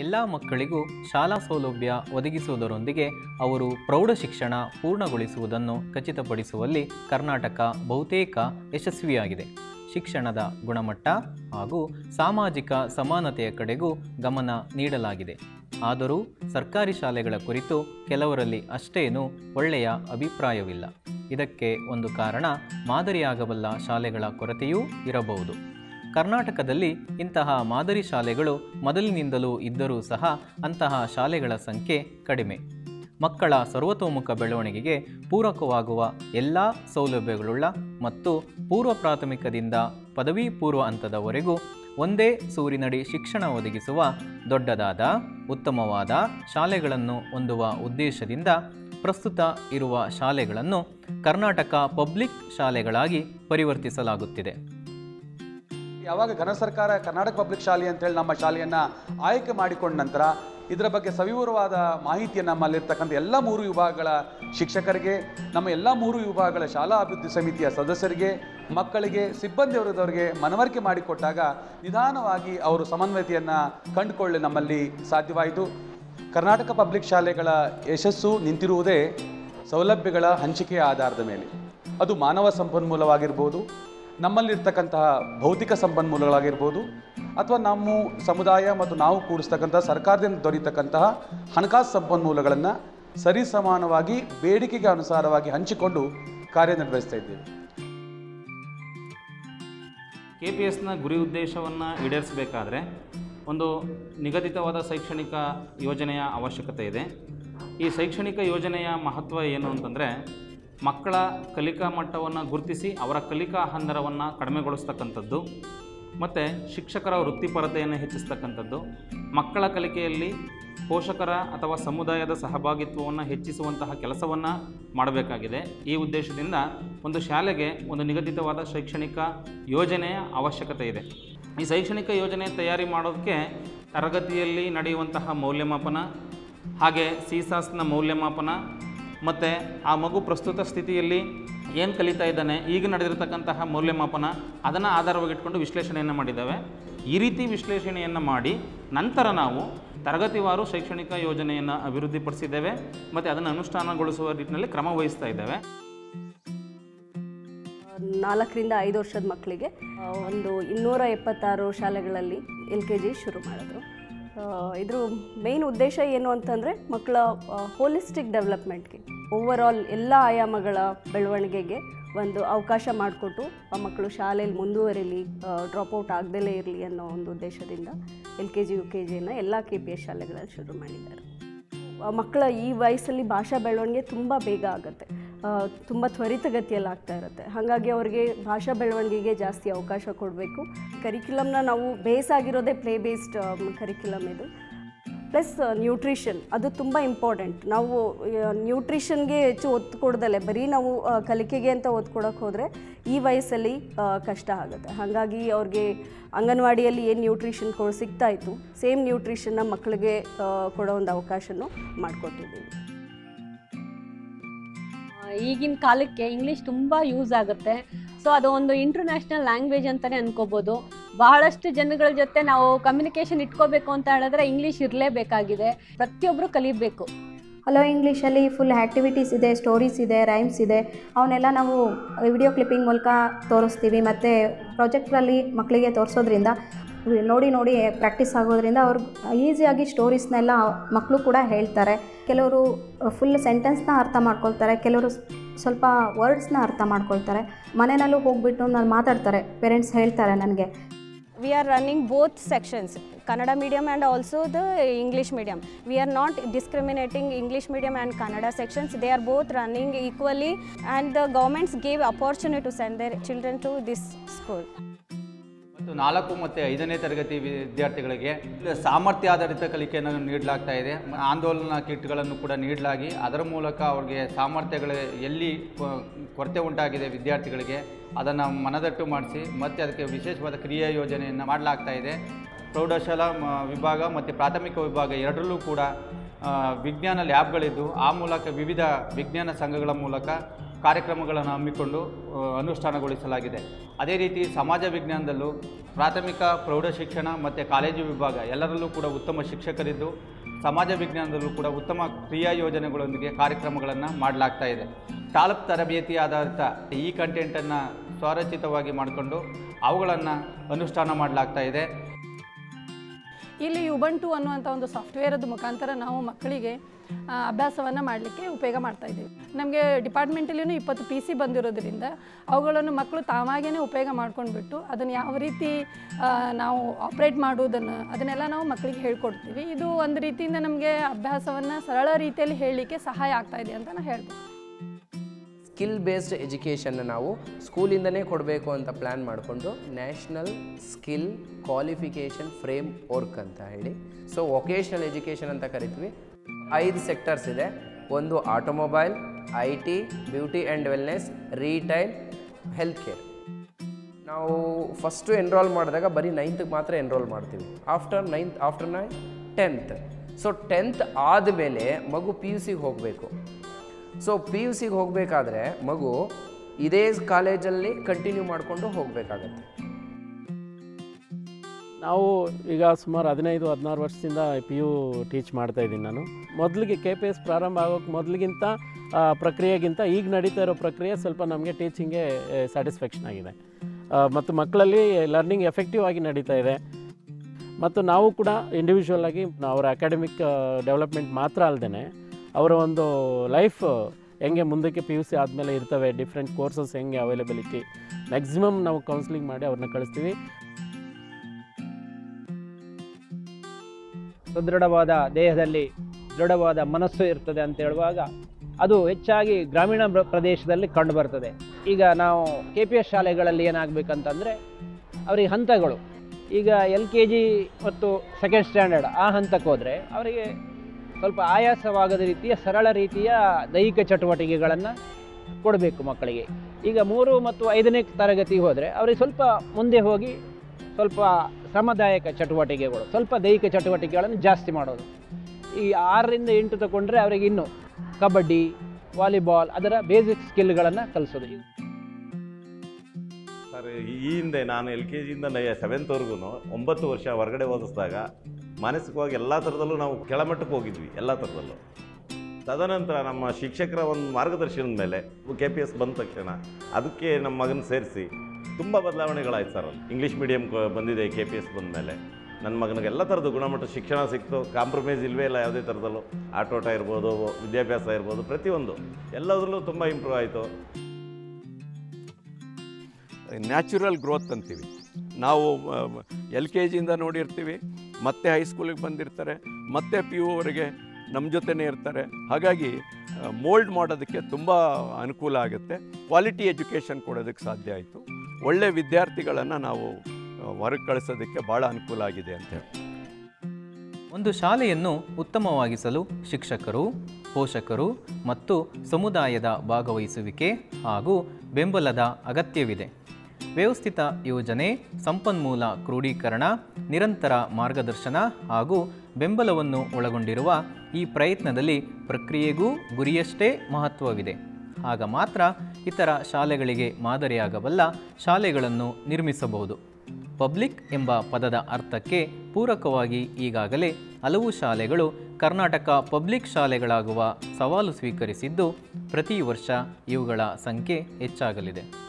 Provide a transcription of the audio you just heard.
ಎಲ್ಲ ಮಕ್ಕಳಿಗೂ ಶಾಲಾ ಸೌಲಭ್ಯ ಒದಗಿಸುವುದರೊಂದಿಗೆ ಅವರು ಪ್ರೌಢ ಶಿಕ್ಷಣ ಪೂರ್ಣಗೊಳಿಸುವುದನ್ನು ಖಚಿತಪಡಿಸುವಲ್ಲಿ ಕರ್ನಾಟಕ ಬಹುತೇಕ ಯಶಸ್ವಿಯಾಗಿದೆ ಶಿಕ್ಷಣದ ಗುಣಮಟ್ಟ ಹಾಗೂ ಸಾಮಾಜಿಕ ಸಮಾನತೆಯ ಕಡೆಗೂ ಗಮನ ನೀಡಲಾಗಿದೆ ಆದರೂ ಸರ್ಕಾರಿ ಶಾಲೆಗಳ ಕುರಿತು ಕೆಲವರಲ್ಲಿ ಅಷ್ಟೇನೂ ಒಳ್ಳೆಯ ಅಭಿಪ್ರಾಯವಿಲ್ಲ ಇದಕ್ಕೆ ಒಂದು ಕಾರಣ ಮಾದರಿಯಾಗಬಲ್ಲ ಶಾಲೆಗಳ ಕೊರತೆಯೂ ಇರಬಹುದು ಕರ್ನಾಟಕದಲ್ಲಿ ಇಂತಹ ಮಾದರಿ ಶಾಲೆಗಳು ಮೊದಲಿನಿಂದಲೂ ಇದ್ದರೂ ಸಹ ಅಂತಹ ಶಾಲೆಗಳ ಸಂಖ್ಯೆ ಕಡಿಮೆ ಮಕ್ಕಳ ಸರ್ವತೋಮುಖ ಬೆಳವಣಿಗೆಗೆ ಪೂರಕವಾಗುವ ಎಲ್ಲ ಸೌಲಭ್ಯಗಳುಳ್ಳ ಮತ್ತು ಪೂರ್ವ ಪ್ರಾಥಮಿಕದಿಂದ ಪದವಿ ಪೂರ್ವ ಹಂತದವರೆಗೂ ಒಂದೇ ಸೂರಿನಡಿ ಶಿಕ್ಷಣ ಒದಗಿಸುವ ದೊಡ್ಡದಾದ ಉತ್ತಮವಾದ ಶಾಲೆಗಳನ್ನು ಹೊಂದುವ ಉದ್ದೇಶದಿಂದ ಪ್ರಸ್ತುತ ಇರುವ ಶಾಲೆಗಳನ್ನು ಕರ್ನಾಟಕ ಪಬ್ಲಿಕ್ ಶಾಲೆಗಳಾಗಿ ಪರಿವರ್ತಿಸಲಾಗುತ್ತಿದೆ ಯಾವಾಗ ಘನ ಸರ್ಕಾರ ಕರ್ನಾಟಕ ಪಬ್ಲಿಕ್ ಶಾಲೆ ಅಂತೇಳಿ ನಮ್ಮ ಶಾಲೆಯನ್ನು ಆಯ್ಕೆ ಮಾಡಿಕೊಂಡ ನಂತರ ಇದರ ಬಗ್ಗೆ ಸವಿವರವಾದ ಮಾಹಿತಿಯನ್ನು ನಮ್ಮಲ್ಲಿರ್ತಕ್ಕಂಥ ಎಲ್ಲ ಮೂರು ವಿಭಾಗಗಳ ಶಿಕ್ಷಕರಿಗೆ ನಮ್ಮ ಎಲ್ಲ ಮೂರು ವಿಭಾಗಗಳ ಶಾಲಾ ಅಭಿವೃದ್ಧಿ ಸಮಿತಿಯ ಸದಸ್ಯರಿಗೆ ಮಕ್ಕಳಿಗೆ ಸಿಬ್ಬಂದಿ ವರ್ಗದವರಿಗೆ ಮನವರಿಕೆ ಮಾಡಿಕೊಟ್ಟಾಗ ನಿಧಾನವಾಗಿ ಅವರು ಸಮನ್ವಯತೆಯನ್ನು ಕಂಡುಕೊಳ್ಳಿ ನಮ್ಮಲ್ಲಿ ಸಾಧ್ಯವಾಯಿತು ಕರ್ನಾಟಕ ಪಬ್ಲಿಕ್ ಶಾಲೆಗಳ ಯಶಸ್ಸು ನಿಂತಿರುವುದೇ ಸೌಲಭ್ಯಗಳ ಹಂಚಿಕೆಯ ಆಧಾರದ ಮೇಲೆ ಅದು ಮಾನವ ಸಂಪನ್ಮೂಲವಾಗಿರ್ಬೋದು ನಮ್ಮಲ್ಲಿರ್ತಕ್ಕಂತಹ ಭೌತಿಕ ಸಂಪನ್ಮೂಲಗಳಾಗಿರ್ಬೋದು ಅಥವಾ ನಮ್ಮ ಸಮುದಾಯ ಮತ್ತು ನಾವು ಕೂಡಿಸ್ತಕ್ಕಂಥ ಸರ್ಕಾರದಿಂದ ದೊರೆಯತಕ್ಕಂತಹ ಹಣಕಾಸು ಸಂಪನ್ಮೂಲಗಳನ್ನು ಸರಿಸಮಾನವಾಗಿ ಬೇಡಿಕೆಗೆ ಅನುಸಾರವಾಗಿ ಹಂಚಿಕೊಂಡು ಕಾರ್ಯನಿರ್ವಹಿಸ್ತಾ ಇದ್ದೇವೆ ಕೆ ಪಿ ಎಸ್ನ ಗುರಿ ಉದ್ದೇಶವನ್ನು ಈಡೇರಿಸಬೇಕಾದ್ರೆ ಒಂದು ನಿಗದಿತವಾದ ಶೈಕ್ಷಣಿಕ ಯೋಜನೆಯ ಅವಶ್ಯಕತೆ ಇದೆ ಈ ಶೈಕ್ಷಣಿಕ ಯೋಜನೆಯ ಮಹತ್ವ ಏನು ಅಂತಂದರೆ ಮಕ್ಕಳ ಕಲಿಕಾ ಮಟ್ಟವನ್ನು ಗುರುತಿಸಿ ಅವರ ಕಲಿಕಾ ಹಂದರವನ್ನು ಕಡಿಮೆಗೊಳಿಸ್ತಕ್ಕಂಥದ್ದು ಮತ್ತು ಶಿಕ್ಷಕರ ವೃತ್ತಿಪರತೆಯನ್ನು ಹೆಚ್ಚಿಸ್ತಕ್ಕಂಥದ್ದು ಮಕ್ಕಳ ಕಲಿಕೆಯಲ್ಲಿ ಪೋಷಕರ ಅಥವಾ ಸಮುದಾಯದ ಸಹಭಾಗಿತ್ವವನ್ನು ಹೆಚ್ಚಿಸುವಂತಹ ಕೆಲಸವನ್ನು ಮಾಡಬೇಕಾಗಿದೆ ಈ ಉದ್ದೇಶದಿಂದ ಒಂದು ಶಾಲೆಗೆ ಒಂದು ನಿಗದಿತವಾದ ಶೈಕ್ಷಣಿಕ ಯೋಜನೆಯ ಅವಶ್ಯಕತೆ ಇದೆ ಈ ಶೈಕ್ಷಣಿಕ ಯೋಜನೆ ತಯಾರಿ ಮಾಡೋದಕ್ಕೆ ತರಗತಿಯಲ್ಲಿ ನಡೆಯುವಂತಹ ಮೌಲ್ಯಮಾಪನ ಹಾಗೆ ಸಿಸಾಸ್ನ ಮೌಲ್ಯಮಾಪನ ಮತ್ತು ಆ ಮಗು ಪ್ರಸ್ತುತ ಸ್ಥಿತಿಯಲ್ಲಿ ಏನು ಕಲಿತಾ ಇದ್ದಾನೆ ಈಗ ನಡೆದಿರತಕ್ಕಂತಹ ಮೌಲ್ಯಮಾಪನ ಅದನ್ನು ಆಧಾರವಾಗಿಟ್ಕೊಂಡು ವಿಶ್ಲೇಷಣೆಯನ್ನು ಮಾಡಿದ್ದಾವೆ ಈ ರೀತಿ ವಿಶ್ಲೇಷಣೆಯನ್ನು ಮಾಡಿ ನಂತರ ನಾವು ತರಗತಿವಾರು ಶೈಕ್ಷಣಿಕ ಯೋಜನೆಯನ್ನು ಅಭಿವೃದ್ಧಿಪಡಿಸಿದ್ದೇವೆ ಮತ್ತು ಅದನ್ನು ಅನುಷ್ಠಾನಗೊಳಿಸುವ ನಿಟ್ಟಿನಲ್ಲಿ ಕ್ರಮ ವಹಿಸ್ತಾ ಇದ್ದೇವೆ ನಾಲ್ಕರಿಂದ ಐದು ವರ್ಷದ ಮಕ್ಕಳಿಗೆ ಆ, ಒಂದು ಇನ್ನೂರ ಎಪ್ಪತ್ತಾರು ಶಾಲೆಗಳಲ್ಲಿ ಎಲ್ ಕೆ ಜಿ ಶುರು ಮಾಡಿದ್ರು ಆ, ಇದ್ರ ಮೇನ್ ಉದ್ದೇಶ ಏನು ಅಂತಂದರೆ ಮಕ್ಕಳ ಹೋಲಿಸ್ಟಿಕ್ ಡೆವಲಪ್ಮೆಂಟ್ಗೆ ಓವರ್ ಆಲ್ ಎಲ್ಲ ಆಯಾಮಗಳ ಬೆಳವಣಿಗೆಗೆ ಒಂದು ಅವಕಾಶ ಮಾಡಿಕೊಟ್ಟು ಆ ಮಕ್ಕಳು ಶಾಲೆಯಲ್ಲಿ ಮುಂದುವರಿಲಿ ಡ್ರಾಪ್ಔಟ್ ಆಗದಲೇ ಇರಲಿ ಅನ್ನೋ ಒಂದು ಉದ್ದೇಶದಿಂದ L K G U K ಜಿಯನ್ನು ಎಲ್ಲ ಕೆ ಪಿ ಎಸ್ ಶಾಲೆಗಳಲ್ಲಿ ಶುರು ಮಾಡಿದ್ದಾರೆ ಆ ಮಕ್ಕಳ ಈ ವಯಸ್ಸಲ್ಲಿ ಭಾಷಾ ಬೆಳವಣಿಗೆ ತುಂಬ ಬೇಗ ಆಗುತ್ತೆ ತುಂಬ ತ್ವರಿತಗತಿಯಲ್ಲಿ ಆಗ್ತಾ ಇರುತ್ತೆ ಹಾಗಾಗಿ ಅವರಿಗೆ ಭಾಷಾ ಬೆಳವಣಿಗೆಗೆ ಜಾಸ್ತಿ ಅವಕಾಶ ಕೊಡಬೇಕು ಕರಿಕ್ಯುಲಮ್ನ ನಾವು ಬೇಸ್ ಆಗಿರೋದೇ ಪ್ಲೇ ಬೇಸ್ಡ್ ಕರಿಕ್ಯುಲಮ್ ಇದು ಪ್ಲಸ್ ನ್ಯೂಟ್ರಿಷನ್ ಅದು ತುಂಬ ಇಂಪಾರ್ಟೆಂಟ್ ನಾವು ನ್ಯೂಟ್ರಿಷನ್ಗೆ ಹೆಚ್ಚು ಒತ್ತು ಕೊಡ್ದಲೆ ಬರೀ ನಾವು ಆ, ಕಲಿಕೆಗೆ ಅಂತ ಒತ್ತು ಕೊಡೋಕ್ಕೆ ಹೋದರೆ ಈ ವಯಸ್ಸಲ್ಲಿ ಆ, ಕಷ್ಟ ಆಗುತ್ತೆ ಹಾಗಾಗಿ ಅವ್ರಿಗೆ ಅಂಗನವಾಡಿಯಲ್ಲಿ ಏನು ನ್ಯೂಟ್ರಿಷನ್ ಕೊಡ್ ಸಿಗ್ತಾ ಇತ್ತು ಸೇಮ್ ನ್ಯೂಟ್ರಿಷನ್ನ ಮಕ್ಕಳಿಗೆ ಆ, ಕೊಡೋ ಒಂದು ಅವಕಾಶನೂ ಮಾಡಿಕೊಟ್ಟಿದ್ದೀವಿ ಈಗಿನ ಕಾಲಕ್ಕೆ ಇಂಗ್ಲೀಷ್ ತುಂಬ ಯೂಸ್ ಆಗುತ್ತೆ ಸೊ ಅದು ಒಂದು ಇಂಟರ್ನ್ಯಾಷನಲ್ ಲ್ಯಾಂಗ್ವೇಜ್ ಅಂತಲೇ ಅನ್ಕೋಬೋದು ಬಹಳಷ್ಟು ಜನಗಳ ಜೊತೆ ನಾವು ಕಮ್ಯುನಿಕೇಷನ್ ಇಟ್ಕೋಬೇಕು ಅಂತ ಹೇಳಿದ್ರೆ ಇಂಗ್ಲೀಷ್ ಇರಲೇಬೇಕಾಗಿದೆ ಪ್ರತಿಯೊಬ್ಬರು ಕಲಿಬೇಕು ಹಲೋ ಇಂಗ್ಲೀಷಲ್ಲಿ ಫುಲ್ ಆ್ಯಕ್ಟಿವಿಟೀಸ್ ಇದೆ ಸ್ಟೋರೀಸ್ ಇದೆ ರೈಮ್ಸ್ ಇದೆ ಅವನ್ನೆಲ್ಲ ನಾವು ವಿಡಿಯೋ ಕ್ಲಿಪ್ಪಿಂಗ್ ಮೂಲಕ ತೋರಿಸ್ತೀವಿ ಮತ್ತು ಪ್ರಾಜೆಕ್ಟ್ರಲ್ಲಿ ಮಕ್ಕಳಿಗೆ ತೋರಿಸೋದ್ರಿಂದ ನೋಡಿ ನೋಡಿ ಪ್ರಾಕ್ಟೀಸ್ ಆಗೋದ್ರಿಂದ ಅವ್ರು ಈಸಿಯಾಗಿ ಸ್ಟೋರೀಸ್ನೆಲ್ಲ ಮಕ್ಕಳು ಕೂಡ ಹೇಳ್ತಾರೆ ಕೆಲವರು ಫುಲ್ ಸೆಂಟೆನ್ಸ್ನ ಅರ್ಥ ಮಾಡ್ಕೊಳ್ತಾರೆ ಕೆಲವರು ಸ್ವಲ್ಪ ವರ್ಡ್ಸ್ನ ಅರ್ಥ ಮಾಡ್ಕೊಳ್ತಾರೆ ಮನೆಯಲ್ಲೂ ಹೋಗ್ಬಿಟ್ಟು ನಾನು ಮಾತಾಡ್ತಾರೆ ಪೇರೆಂಟ್ಸ್ ಹೇಳ್ತಾರೆ ನನಗೆ we are running both sections kannada medium and also the english medium we are not discriminating english medium and kannada sections they are both running equally and the governments gave opportunity to send their children to this school ಮತ್ತು ನಾಲ್ಕು ಮತ್ತು ಐದನೇ ತರಗತಿ ವಿದ್ಯಾರ್ಥಿಗಳಿಗೆ ಸಾಮರ್ಥ್ಯ ಆಧಾರಿತ ಕಲಿಕೆಯನ್ನು ನೀಡಲಾಗ್ತಾ ಇದೆ ಆಂದೋಲನ ಕಿಟ್ಗಳನ್ನು ಕೂಡ ನೀಡಲಾಗಿ ಅದರ ಮೂಲಕ ಅವ್ರಿಗೆ ಸಾಮರ್ಥ್ಯಗಳು ಎಲ್ಲಿ ಕೊ- ಕೊರತೆ ಉಂಟಾಗಿದೆ ವಿದ್ಯಾರ್ಥಿಗಳಿಗೆ ಅದನ್ನು ಮನದಟ್ಟು ಮಾಡಿಸಿ ಮತ್ತು ಅದಕ್ಕೆ ವಿಶೇಷವಾದ ಕ್ರಿಯಾ ಯೋಜನೆಯನ್ನು ಮಾಡಲಾಗ್ತಾ ಇದೆ ಪ್ರೌಢಶಾಲಾ ಮ- ವಿಭಾಗ ಮತ್ತು ಪ್ರಾಥಮಿಕ ವಿಭಾಗ ಎರಡರಲ್ಲೂ ಕೂಡ ಆ, ವಿಜ್ಞಾನ ಲ್ಯಾಬ್ಗಳಿದ್ದು ಆ ಮೂಲಕ ವಿವಿಧ ವಿಜ್ಞಾನ ಸಂಘಗಳ ಮೂಲಕ ಕಾರ್ಯಕ್ರಮಗಳನ್ನು ಹಮ್ಮಿಕೊಂಡು ಆ, ಅನುಷ್ಠಾನಗೊಳಿಸಲಾಗಿದೆ ಅದೇ ರೀತಿ ಸಮಾಜ ವಿಜ್ಞಾನದಲ್ಲೂ ಪ್ರಾಥಮಿಕ ಪ್ರೌಢಶಿಕ್ಷಣ ಮತ್ತು ಕಾಲೇಜು ವಿಭಾಗ ಎಲ್ಲರಲ್ಲೂ ಕೂಡ ಉತ್ತಮ ಶಿಕ್ಷಕರಿದ್ದು ಸಮಾಜ ವಿಜ್ಞಾನದಲ್ಲೂ ಕೂಡ ಉತ್ತಮ ಕ್ರಿಯಾ ಯೋಜನೆಗಳೊಂದಿಗೆ ಕಾರ್ಯಕ್ರಮಗಳನ್ನು ಮಾಡಲಾಗ್ತಾ ಇದೆ ತಾಲೂಕು ತರಬೇತಿ ಆಧಾರಿತ ಈ ಕಂಟೆಂಟನ್ನು ಸ್ವರಚಿತವಾಗಿ ಮಾಡಿಕೊಂಡು ಅವುಗಳನ್ನು ಅನುಷ್ಠಾನ ಮಾಡಲಾಗ್ತಾ ಇದೆ ಇಲ್ಲಿ ಯುಬಂಟು ಅನ್ನುವಂಥ ಒಂದು ಸಾಫ್ಟ್ವೇರದ ಮುಖಾಂತರ ನಾವು ಮಕ್ಕಳಿಗೆ ಅಭ್ಯಾಸವನ್ನು ಮಾಡಲಿಕ್ಕೆ ಉಪಯೋಗ ಮಾಡ್ತಾ ಇದ್ದೀವಿ ನಮಗೆ ಡಿಪಾರ್ಟ್ಮೆಂಟಲ್ಲಿನೂ ಇಪ್ಪತ್ತು ಪಿ ಸಿ ಬಂದಿರೋದ್ರಿಂದ ಅವುಗಳನ್ನು ಮಕ್ಕಳು ತಾವಾಗೇ ಉಪಯೋಗ ಮಾಡ್ಕೊಂಡ್ಬಿಟ್ಟು ಅದನ್ನು ಯಾವ ರೀತಿ ಆ, ನಾವು ಆಪ್ರೇಟ್ ಮಾಡುವುದನ್ನು ಅದನ್ನೆಲ್ಲ ನಾವು ಮಕ್ಕಳಿಗೆ ಹೇಳ್ಕೊಡ್ತೀವಿ ಇದು ಒಂದು ರೀತಿಯಿಂದ ನಮಗೆ ಅಭ್ಯಾಸವನ್ನು ಸರಳ ರೀತಿಯಲ್ಲಿ ಹೇಳಲಿಕ್ಕೆ ಸಹಾಯ ಆಗ್ತಾ ಇದೆ ಅಂತ ನಾನು ಹೇಳ್ಬೋದು ಸ್ಕಿಲ್ ಬೇಸ್ಡ್ ಎಜುಕೇಷನ್ನ ನಾವು ಸ್ಕೂಲಿಂದನೇ ಕೊಡಬೇಕು ಅಂತ ಪ್ಲ್ಯಾನ್ ಮಾಡಿಕೊಂಡು national skill qualification framework ಅಂತ ಹೇಳಿ ಸೊ ವೊಕೇಶ್ನಲ್ ಎಜುಕೇಷನ್ ಅಂತ ಕರಿತೀವಿ ಐದು ಸೆಕ್ಟರ್ಸ್ ಇದೆ ಒಂದು automobile I T beauty and wellness retail health care ನಾವು ಫಸ್ಟು ಎನ್ರೋಲ್ ಮಾಡಿದಾಗ ಬರೀ ನೈನ್ತ್ಗೆ ಮಾತ್ರ ಎನ್ರೋಲ್ ಮಾಡ್ತೀವಿ after ninth after nine tenth so tenth ಆದಮೇಲೆ ಮಗು ಪಿ ಯು ಸಿಗೆ ಹೋಗಬೇಕು ಸೊ ಪಿ ಯು ಸಿಗೆ ಹೋಗಬೇಕಾದ್ರೆ ಮಗು ಇದೇ ಕಾಲೇಜಲ್ಲಿ ಕಂಟಿನ್ಯೂ ಮಾಡಿಕೊಂಡು ಹೋಗಬೇಕಾಗತ್ತೆ ನಾವು ಈಗ ಸುಮಾರು ಹದಿನೈದು ಹದಿನಾರು ವರ್ಷದಿಂದ ಪಿ ಯು ಟೀಚ್ ಮಾಡ್ತಾ ಇದ್ದೀನಿ ನಾನು ಮೊದಲಿಗೆ ಕೆ ಪಿ ಎಸ್ ಪ್ರಾರಂಭ ಆಗೋಕ್ಕೆ ಮೊದಲಿಗಿಂತ ಆ, ಪ್ರಕ್ರಿಯೆಗಿಂತ ಈಗ ನಡೀತಾ ಇರೋ ಪ್ರಕ್ರಿಯೆ ಸ್ವಲ್ಪ ನಮಗೆ ಟೀಚಿಂಗ್ಗೆ ಸ್ಯಾಟಿಸ್ಫ್ಯಾಕ್ಷನ್ ಆಗಿದೆ ಆ, ಮತ್ತು ಮಕ್ಕಳಲ್ಲಿ ಲರ್ನಿಂಗ್ ಎಫೆಕ್ಟಿವ್ ಆಗಿ ನಡೀತಾ ಇದೆ ಮತ್ತು ನಾವು ಕೂಡ ಇಂಡಿವಿಜುವಲ್ ಆಗಿ ಅವರ ಅಕಾಡೆಮಿಕ್ ಡೆವಲಪ್ಮೆಂಟ್ ಮಾತ್ರ ಅಲ್ಲದೆ ಅವರ ಒಂದು ಲೈಫ್ ಹೆಂಗೆ ಮುಂದಕ್ಕೆ ಪಿ ಯು ಸಿ ಆದಮೇಲೆ ಇರ್ತವೆ ಡಿಫ್ರೆಂಟ್ ಕೋರ್ಸಸ್ ಹೆಂಗೆ ಅವೈಲಬಿಲಿಟಿ ಮ್ಯಾಕ್ಸಿಮಮ್ ನಾವು ಕೌನ್ಸಿಲಿಂಗ್ ಮಾಡಿ ಅವ್ರನ್ನ ಕಳಿಸ್ತೀವಿ ಸುದೃಢವಾದ ದೇಹದಲ್ಲಿ ದೃಢವಾದ ಮನಸ್ಸು ಇರ್ತದೆ ಅಂತ ಹೇಳುವಾಗ ಅದು ಹೆಚ್ಚಾಗಿ ಗ್ರಾಮೀಣ ಪ್ರ- ಪ್ರದೇಶದಲ್ಲಿ ಕಂಡುಬರ್ತದೆ ಈಗ ನಾವು ಕೆ ಪಿ ಎಸ್ ಶಾಲೆಗಳಲ್ಲಿ ಏನಾಗಬೇಕಂತಂದರೆ ಅವರಿಗೆ ಹಂತಗಳು ಈಗ ಎಲ್ ಕೆ ಜಿ ಮತ್ತು ಸೆಕೆಂಡ್ ಸ್ಟ್ಯಾಂಡರ್ಡ್ ಆ ಹಂತಕ್ಕೆ ಹೋದರೆ ಅವರಿಗೆ ಸ್ವಲ್ಪ ಆಯಾಸವಾಗದ ರೀತಿಯ ಸರಳ ರೀತಿಯ ದೈಹಿಕ ಚಟುವಟಿಕೆಗಳನ್ನು ಕೊಡಬೇಕು ಮಕ್ಕಳಿಗೆ ಈಗ ಮೂರು ಮತ್ತು ಐದನೇ ತರಗತಿಗೆ ಹೋದರೆ ಅವರಿಗೆ ಸ್ವಲ್ಪ ಮುಂದೆ ಹೋಗಿ ಸ್ವಲ್ಪ ಶ್ರಮದಾಯಕ ಚಟುವಟಿಕೆಗಳು ಸ್ವಲ್ಪ ದೈಹಿಕ ಚಟುವಟಿಕೆಗಳನ್ನು ಜಾಸ್ತಿ ಮಾಡೋದು ಈ ಆರರಿಂದ ಎಂಟು ತಗೊಂಡ್ರೆ ಅವರಿಗೆ ಇನ್ನು ಕಬಡ್ಡಿ ವಾಲಿಬಾಲ್ ಅದರ ಬೇಸಿಕ್ ಸ್ಕಿಲ್ಗಳನ್ನು ಕಲಿಸೋದು ಸರ್ ಈ ಹಿಂದೆ ನಾನು ಎಲ್ ಕೆ ಜಿಯಿಂದ ಸೆವೆಂತ್ವರೆಗೂ ಒಂಬತ್ತು ವರ್ಷ ಹೊರಗಡೆ ಓದಿಸಿದಾಗ ಮಾನಸಿಕವಾಗಿ ಎಲ್ಲ ಥರದಲ್ಲೂ ನಾವು ಕೆಳಮಟ್ಟಕ್ಕೆ ಹೋಗಿದ್ವಿ ಎಲ್ಲ ಥರದಲ್ಲೂ ತದನಂತರ ನಮ್ಮ ಶಿಕ್ಷಕರ ಒಂದು ಮಾರ್ಗದರ್ಶನದ ಮೇಲೆ ಕೆ ಪಿ ಎಸ್ ಬಂದ ತಕ್ಷಣ ಅದಕ್ಕೆ ನಮ್ಮ ಮಗನ ಸೇರಿಸಿ ತುಂಬ ಬದಲಾವಣೆಗಳಾಯ್ತು ಸರ್ ಅಲ್ಲಿ ಇಂಗ್ಲೀಷ್ ಮೀಡಿಯಮ್ ಬಂದಿದೆ ಕೆ ಪಿ ಎಸ್ ಬಂದ ಮೇಲೆ ನನ್ನ ಮಗನಿಗೆ ಎಲ್ಲ ಥರದ್ದು ಗುಣಮಟ್ಟ ಶಿಕ್ಷಣ ಸಿಕ್ತು ಕಾಂಪ್ರಮೈಸ್ ಇಲ್ಲವೇ ಇಲ್ಲ ಯಾವುದೇ ಥರದಲ್ಲೂ ಆಟೋಟ ಇರ್ಬೋದು ವಿದ್ಯಾಭ್ಯಾಸ ಇರ್ಬೋದು ಪ್ರತಿಯೊಂದು ಎಲ್ಲದರಲ್ಲೂ ತುಂಬ ಇಂಪ್ರೂವ್ ಆಯಿತು ನ್ಯಾಚುರಲ್ ಗ್ರೋತ್ ಅಂತೀವಿ ನಾವು ಎಲ್ ಕೆ ಜಿಯಿಂದ ನೋಡಿರ್ತೀವಿ ಮತ್ತೆ ಹೈಸ್ಕೂಲಿಗೆ ಬಂದಿರ್ತಾರೆ ಮತ್ತೆ ಪಿ ಯುವರೆಗೆ ನಮ್ಮ ಜೊತೆನೇ ಇರ್ತಾರೆ ಹಾಗಾಗಿ ಮೋಲ್ಡ್ ಮಾಡೋದಕ್ಕೆ ತುಂಬ ಅನುಕೂಲ ಆಗುತ್ತೆ ಕ್ವಾಲಿಟಿ ಎಜುಕೇಷನ್ ಕೊಡೋದಕ್ಕೆ ಸಾಧ್ಯ ಆಯಿತು ಒಳ್ಳೆ ವಿದ್ಯಾರ್ಥಿಗಳನ್ನು ನಾವು ಹೊರಗೆ ಕಳಿಸೋದಕ್ಕೆ ಭಾಳ ಅನುಕೂಲ ಆಗಿದೆ ಅಂತ ಹೇಳಿ ಒಂದು ಶಾಲೆಯನ್ನು ಉತ್ತಮವಾಗಿಸಲು ಶಿಕ್ಷಕರು ಪೋಷಕರು ಮತ್ತು ಸಮುದಾಯದ ಭಾಗವಹಿಸುವಿಕೆ ಹಾಗೂ ಬೆಂಬಲದ ಅಗತ್ಯವಿದೆ ವ್ಯವಸ್ಥಿತ ಯೋಜನೆ ಸಂಪನ್ಮೂಲ ಕ್ರೋಢೀಕರಣ ನಿರಂತರ ಮಾರ್ಗದರ್ಶನ ಹಾಗೂ ಬೆಂಬಲವನ್ನು ಒಳಗೊಂಡಿರುವ ಈ ಪ್ರಯತ್ನದಲ್ಲಿ ಪ್ರಕ್ರಿಯೆಗೂ ಗುರಿಯಷ್ಟೇ ಮಹತ್ವವಿದೆ ಆಗ ಮಾತ್ರ ಇತರ ಶಾಲೆಗಳಿಗೆ ಮಾದರಿಯಾಗಬಲ್ಲ ಶಾಲೆಗಳನ್ನು ನಿರ್ಮಿಸಬಹುದು ಪಬ್ಲಿಕ್ ಎಂಬ ಪದದ ಅರ್ಥಕ್ಕೆ ಪೂರಕವಾಗಿ ಈಗಾಗಲೇ ಹಲವು ಶಾಲೆಗಳು ಕರ್ನಾಟಕ ಪಬ್ಲಿಕ್ ಶಾಲೆಗಳಾಗುವ ಸವಾಲು ಸ್ವೀಕರಿಸಿದ್ದು ಪ್ರತಿ ವರ್ಷ ಇವುಗಳ ಸಂಖ್ಯೆ ಹೆಚ್ಚಾಗಲಿದೆ